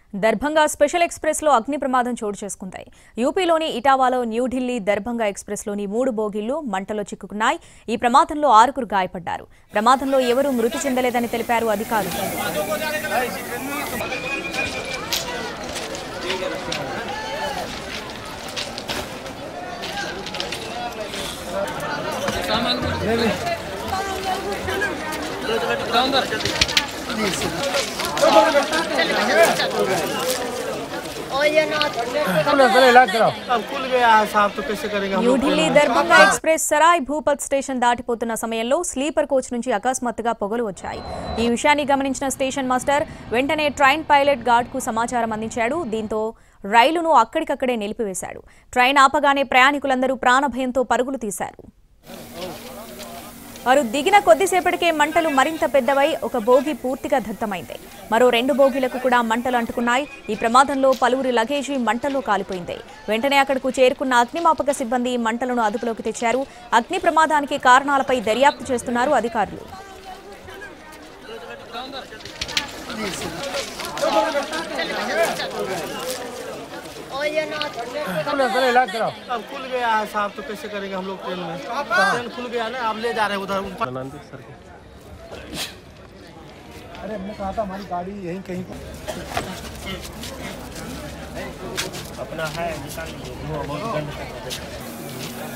Darbhanga special ఎక్స్ప్రెస్లో అగ్ని ప్రమాదం చోటు చేసుకుంది యూపీలోని ఇటావాలో న్యూఢిల్లీ దర్భంగా ఎక్స్ప్రెస్లోని మూడు బోగీలు మంటలో చిక్కుకున్నాయి ఈ ప్రమాదంలో ఆరుగురు గాయపడ్డారు ప్రమాదంలో ఎవరూ మృతి చెందలేదని తెలిపారు అధికారులు अब खुल गया है साहब तो कैसे करेंगे हम लोग న్యూఢిల్లీ దర్భంగా ఎక్స్ప్రెస్ సరాయ్ భూపత్ స్టేషన్ దాటిపోతున్న సమయంలో స్లీపర్ కోచ్ నుంచి అకస్మాత్తుగా పొగలు వచ్చాయి ఈ విషయాన్ని గమనించిన స్టేషన్ మాస్టర్ వెంటనే ట్రైన్ పైలట్ గార్డ్కు సమాచారం అందించాడు దీంతో రైలును అక్కడికక్కడే నిలిపివేశాడు ట్రైన్ ఆపగానే ప్రయాణికులందరూ ప్రాణభయంతో పరుగులు తీశారు వారు దిగిన కొద్దిసేపటికే మంటలు మరింత పెద్దవై ఒక బోగి పూర్తిగా దగ్ధమైంది మరో రెండు బోగీలకు కూడా మంటలు అంటుకున్నాయి ఈ ప్రమాదంలో పలువురి లగేజీ మంటల్లో కాలిపోయింది వెంటనే అక్కడకు చేరుకున్న అగ్నిమాపక సిబ్బంది మంటలను అదుపులోకి తెచ్చారు అగ్ని ప్రమాదానికి కారణాలపై దర్యాప్తు చేస్తున్నారు అధికారులు अब खुल गया है साहब तो कैसे करेंगे हम लोग ट्रेन में ट्रेन खुल गया ना आप ले जा रहे हैं उधर ऊपर सर के अरे हमने कहा था हमारी गाड़ी यहीं कहीं अपना है निकाल लीजिए वो बहुत गंद है।